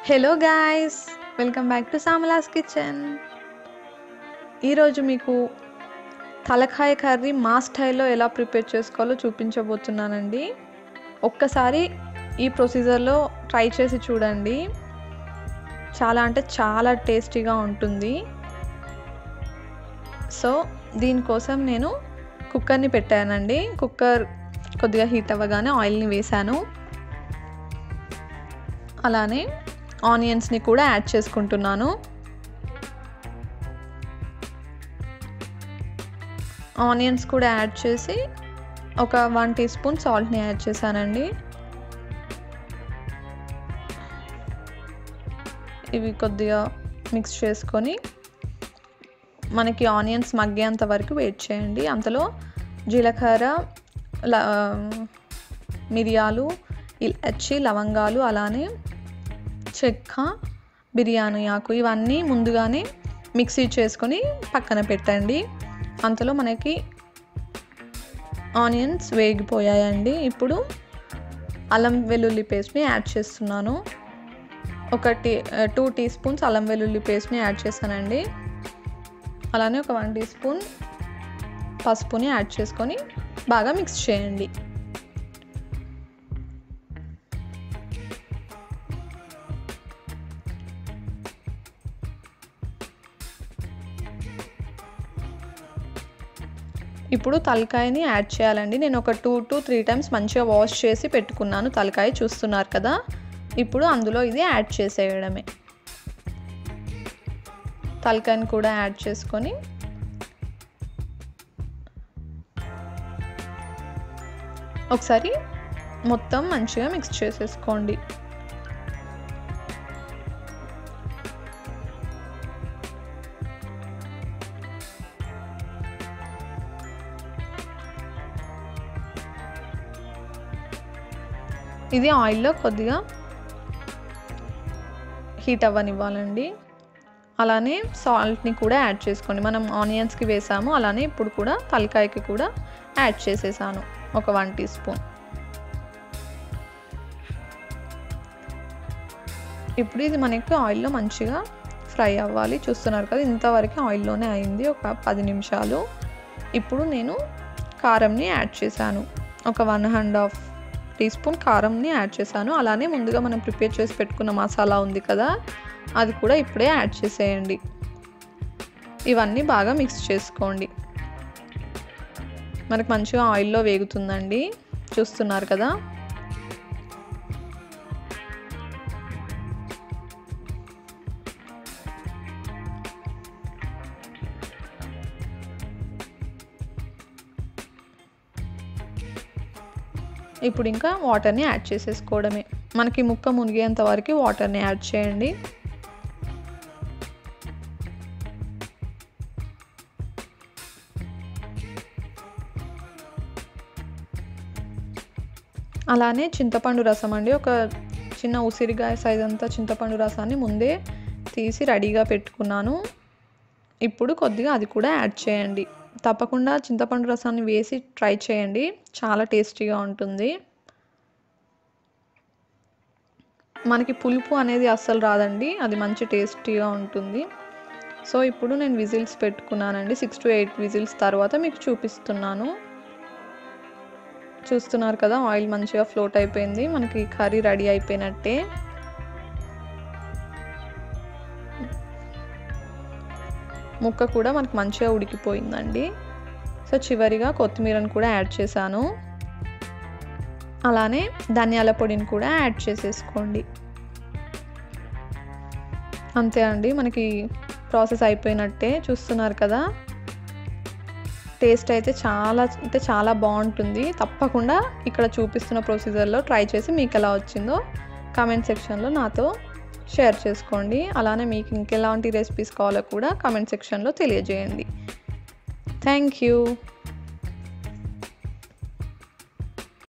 hello guys welcome back to Samala's kitchen ఈరోజు మీకు తలకాయ కర్రీ మా స్టైల్లో ఎలా ప్రిపేర్ చేసుకోవాలో చూపించబోతున్నానండి ఒక్కసారి ఈ ప్రొసీజర్లో ట్రై చేసి చూడండి చాలా అంటే చాలా టేస్టీగా ఉంటుంది సో దీనికోసం నేను కుక్కర్ని పెట్టానండి కుక్కర్ కొద్దిగా హీట్ అవ్వగానే ఆయిల్ని వేశాను అలానే ఆనియన్స్ని కూడా యాడ్ చేసుకుంటున్నాను ఆనియన్స్ కూడా యాడ్ చేసి ఒక వన్ టీ స్పూన్ సాల్ట్ని యాడ్ చేశానండి ఇవి కొద్దిగా మిక్స్ చేసుకొని మనకి ఆనియన్స్ మగ్గేంత వరకు వెయిట్ చేయండి అంతలో జీలకర్ర మిరియాలు ఇలాచి లవంగాలు అలానే చెక్క బిర్యానీ ఆకు ఇవన్నీ ముందుగానే మిక్సీ చేసుకొని పక్కన పెట్టండి అంతలో మనకి ఆనియన్స్ వేగిపోయాయండి ఇప్పుడు అల్లం వెల్లుల్లి పేస్ట్ని యాడ్ చేస్తున్నాను ఒక టీ టూ టీ స్పూన్స్ అల్లం వెల్లుల్లి పేస్ట్ని యాడ్ చేశానండి అలానే ఒక వన్ టీ స్పూన్ పసుపుని యాడ్ చేసుకొని బాగా మిక్స్ చేయండి ఇప్పుడు తలకాయని యాడ్ చేయాలండి నేను ఒక టూ టు త్రీ టైమ్స్ మంచిగా వాష్ చేసి పెట్టుకున్నాను తలకాయ చూస్తున్నారు కదా ఇప్పుడు అందులో ఇది యాడ్ చేసేయడమే తలకాయని కూడా యాడ్ చేసుకొని ఒకసారి మొత్తం మంచిగా మిక్స్ చేసేసుకోండి ఇది ఆయిల్లో కొద్దిగా హీట్ అవ్వనివ్వాలండి అలానే సాల్ట్ని కూడా యాడ్ చేసుకోండి మనం ఆనియన్స్కి వేసాము అలానే ఇప్పుడు కూడా తలకాయకి కూడా యాడ్ చేసేసాను ఒక వన్ టీ స్పూన్ ఇప్పుడు ఇది మనకి ఆయిల్లో మంచిగా ఫ్రై అవ్వాలి చూస్తున్నారు కదా ఇంతవరకు ఆయిల్లోనే అయింది ఒక పది నిమిషాలు ఇప్పుడు నేను కారంని యాడ్ చేశాను ఒక one and half teaspoon కారంని యాడ్ చేశాను అలానే ముందుగా మనం ప్రిపేర్ చేసి పెట్టుకున్న మసాలా ఉంది కదా అది కూడా ఇప్పుడే యాడ్ చేసేయండి ఇవన్నీ బాగా మిక్స్ చేసుకోండి మనకు మంచిగా ఆయిల్లో వేగుతుందండి చూస్తున్నారు కదా ఇప్పుడు ఇంకా వాటర్ని యాడ్ చేసేసుకోవడమే మనకి ముక్క మునిగేంత వరకు వాటర్ని యాడ్ చేయండి అలానే చింతపండు రసం అండి ఒక చిన్న ఉసిరికాయ సైజ్ అంతా చింతపండు రసాన్ని ముందే తీసి రెడీగా పెట్టుకున్నాను ఇప్పుడు కొద్దిగా అది కూడా యాడ్ చేయండి తప్పకుండా చింతపండు రసాన్ని వేసి ట్రై చేయండి చాలా టేస్టీగా ఉంటుంది మనకి పులుపు అనేది అస్సలు రాదండి అది మంచి టేస్టీగా ఉంటుంది సో ఇప్పుడు నేను విజిల్స్ పెట్టుకున్నానండి సిక్స్ టు ఎయిట్ విజిల్స్ తర్వాత మీకు చూపిస్తున్నాను చూస్తున్నారు కదా ఆయిల్ మంచిగా ఫ్లోట్ అయిపోయింది మనకి కర్రీ రెడీ అయిపోయినట్టే ముక్క కూడా మనకు మంచిగా ఉడికిపోయిందండి సో చివరిగా కొత్తిమీరను కూడా యాడ్ చేశాను అలానే ధనియాల పొడిని కూడా యాడ్ చేసేసుకోండి అంతే అండి మనకి ప్రాసెస్ అయిపోయినట్టే చూస్తున్నారు కదా టేస్ట్ అయితే చాలా అంటే చాలా బాగుంటుంది తప్పకుండా ఇక్కడ చూపిస్తున్న ప్రొసీజర్లో ట్రై చేసి మీకు ఎలా వచ్చిందో కామెంట్ సెక్షన్లో నాతో షేర్ చేసుకోండి అలానే మీకు ఇంకెలాంటి రెసిపీస్ కావాలో కూడా కామెంట్ సెక్షన్లో తెలియజేయండి థ్యాంక్ యూ